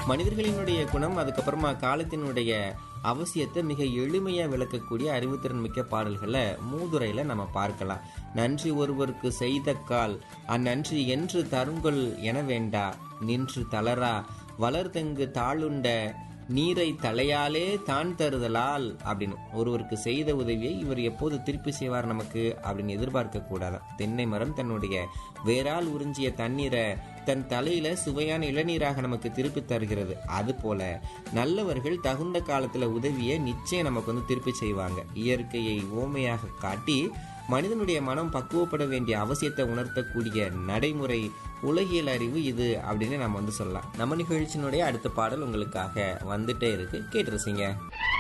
மனிதர்களினுடைய குணம் அதுக்கப்புறமா காலத்தினுடைய அவசியத்தை மிக எளிமையா விளக்கக்கூடிய அறிவுத்திறன் மிக்க பாடல்களை மூதுரையில நம்ம பார்க்கலாம் நன்றி ஒருவருக்கு செய்த கால் அந்நன்றி என்று தருங்கொள் என வேண்டா நின்று தளரா வளர்தங்கு தாளுண்ட நீரை தலையாலே தான் தருதலால் அப்படின்னு ஒருவருக்கு செய்த உதவியை இவர் எப்போது திருப்பி செய்வார் நமக்கு அப்படின்னு எதிர்பார்க்க கூடாதான் தென்னை மரம் தன்னுடைய வேரால் உறிஞ்சிய தண்ணீரை தன் தலையில சுவையான இளநீராக நமக்கு திருப்பி தருகிறது அது போல நல்லவர்கள் தகுந்த காலத்துல உதவியை நிச்சயம் நமக்கு வந்து திருப்பி செய்வாங்க இயற்கையை ஓமையாக காட்டி மனிதனுடைய மனம் பக்குவப்பட வேண்டிய அவசியத்தை உணர்த்தக்கூடிய நடைமுறை உலகியல் அறிவு இது அப்படின்னு நம்ம வந்து சொல்லலாம் நம்ம நிகழ்ச்சியினுடைய அடுத்த பாடல் உங்களுக்காக வந்துட்டே இருக்கு கேட்டு ரசிங்க